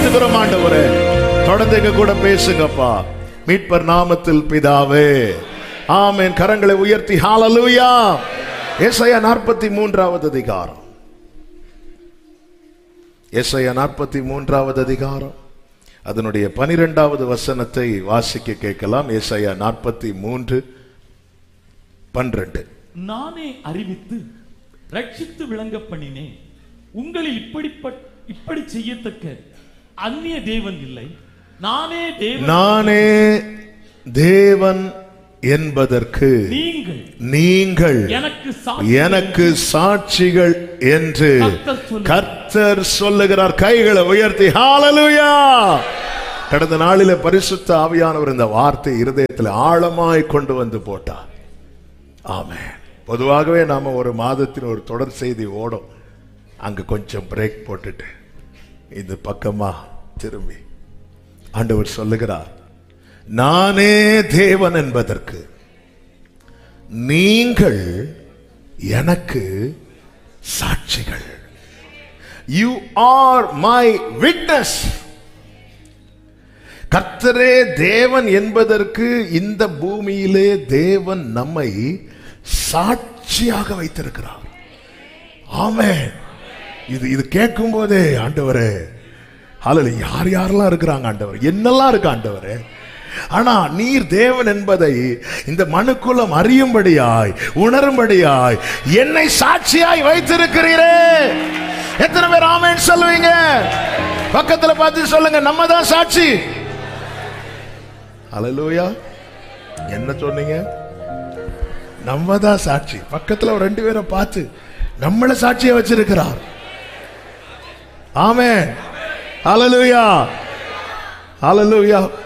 செலுத்துகிறோம் ஆண்டவரே தொடர்ந்து எங்க கூட பேசுங்கப்பா மீட்பர் நாமத்தில் பிதாவே ஆமென் கரங்களை உயர்த்தி ஹalleluya ஏசாயா நாற்பத்தி மூன்றாவது அதிகாரம் ஏசாயா நாற்பத்தி மூன்றாவது அதிகாரம் அதனுடைய பனிரெண்டாவது வசனத்தை வாசிக்க கேட்கலாம் ஏசாயா நாற்பத்தி மூன்று பன்னிரண்டு நானே அறிவித்து ரட்சித்து விளங்க பண்ணினேன் உங்களில் இப்படிப்பட் இப்படி செய்யத்தக்க அந்நிய தேவன் இல்லை நானே தேவன் நானே தேவன் என்பதற்கு நீங்கள் நீங்கள் எனக்கு சாட்சி எனக்கு சாட்சிகள் என்று கர்த்தர் சொல்லுகிறார். கர்த்தர் சொல்லுகிறார் கைகளை உயர்த்தி ஹalleluya கடந்த நாளிலே பரிசுத்த ஆவியானவர் இந்த வார்த்தை இருதயத்தில் ஆழமாய் கொண்டு வந்து போட்டார் ஆமென் பொதுவாகவே நாம ஒரு மாதத்தின் ஒரு தொடர் செய்தி ஓடும் அங்க கொஞ்சம் பிரேக் போட்டுட்டு இந்த பக்கமா திரும்பி ஆண்டவர் சொல்லுகிறார் நானே தேவன் என்பதற்கு நீங்கள் எனக்கு சாட்சிகள் யூ ஆர் மை விட்னஸ் கர்த்தரே தேவன் என்பதற்கு இந்த பூமியிலே தேவன் நம்மை சாட்சியாக வைத்திருக்கிறார் ஆமே இது இது கேட்கும் போதே ஆண்டவரே அல்ல யார் யாரெல்லாம் இருக்கிறாங்க ஆண்டவர் என்னெல்லாம் இருக்கு ஆண்டவரே ஆனா நீர் தேவன் என்பதை இந்த மனுக்குலம் அறியும்படியாய் உணரும்படியாய் என்னை சாட்சியாய் வைத்திருக்கிறீரே எத்தனை பேர் ஆமேன்னு சொல்லுவீங்க பக்கத்துல பார்த்து சொல்லுங்க நம்ம தான் சாட்சி அலலூயா என்ன சொன்னீங்க நம்ம தான் சாட்சி பக்கத்துல ஒரு ரெண்டு பேரை பார்த்து நம்மள சாட்சியா வச்சிருக்கிறார் ஆமே அலலூயா அலலூயா